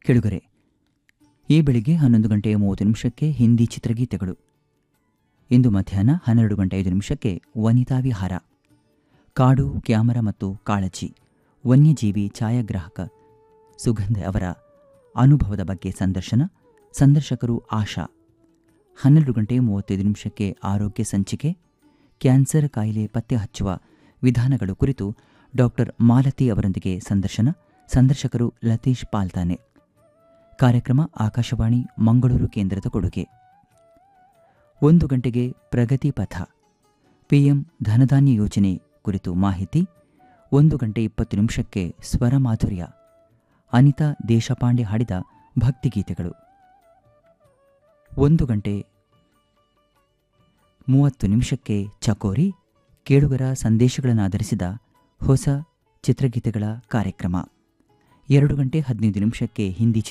ಕೆಳುಗರೆ ಈ ಬೆಳಿಗ್ಗೆ ಹನ್ನೊಂದು ಗಂಟೆ ಮೂವತ್ತು ನಿಮಿಷಕ್ಕೆ ಹಿಂದಿ ಚಿತ್ರಗೀತೆಗಳು ಇಂದು ಮಧ್ಯಾಹ್ನ ಹನ್ನೆರಡು ಗಂಟೆ ಐದು ನಿಮಿಷಕ್ಕೆ ವನಿತಾ ವಿಹಾರ ಕಾಡು ಕ್ಯಾಮರಾ ಮತ್ತು ಕಾಳಜಿ ವನ್ಯಜೀವಿ ಛಾಯಾಗ್ರಾಹಕ ಸುಗಂಧ ಅವರ ಅನುಭವದ ಬಗ್ಗೆ ಸಂದರ್ಶನ ಸಂದರ್ಶಕರು ಆಶಾ ಹನ್ನೆರಡು ಗಂಟೆ ಮೂವತ್ತೈದು ನಿಮಿಷಕ್ಕೆ ಆರೋಗ್ಯ ಸಂಚಿಕೆ ಕ್ಯಾನ್ಸರ್ ಕಾಯಿಲೆ ಪತ್ತೆ ಹಚ್ಚುವ ವಿಧಾನಗಳು ಕುರಿತು ಡಾಕ್ಟರ್ ಮಾಲತಿ ಅವರೊಂದಿಗೆ ಸಂದರ್ಶನ ಸಂದರ್ಶಕರು ಲತೀಶ್ ಪಾಲ್ತಾನೆ ಕಾರ್ಯಕ್ರಮ ಆಕಾಶವಾಣಿ ಮಂಗಳೂರು ಕೇಂದ್ರದ ಕೊಡುಗೆ ಒಂದು ಗಂಟೆಗೆ ಪ್ರಗತಿ ಪಥ ಪಿಎಂ ಧನಧಾನ್ಯ ಯೋಜನೆ ಕುರಿತು ಮಾಹಿತಿ ಒಂದು ಗಂಟೆ ಇಪ್ಪತ್ತು ನಿಮಿಷಕ್ಕೆ ಸ್ವರ ಮಾಧುರ್ಯ ಅನಿತಾ ದೇಶಪಾಂಡೆ ಹಾಡಿದ ಭಕ್ತಿಗೀತೆಗಳು ಒಂದು ಗಂಟೆ ಮೂವತ್ತು ನಿಮಿಷಕ್ಕೆ ಚಕೋರಿ ಕೇಳುಗರ ಸಂದೇಶಗಳನ್ನು ಆಧರಿಸಿದ ಹೊಸ ಚಿತ್ರಗೀತೆಗಳ ಕಾರ್ಯಕ್ರಮ ಎರಡು ಗಂಟೆ ಹದಿನೈದು ನಿಮಿಷಕ್ಕೆ ಹಿಂದಿ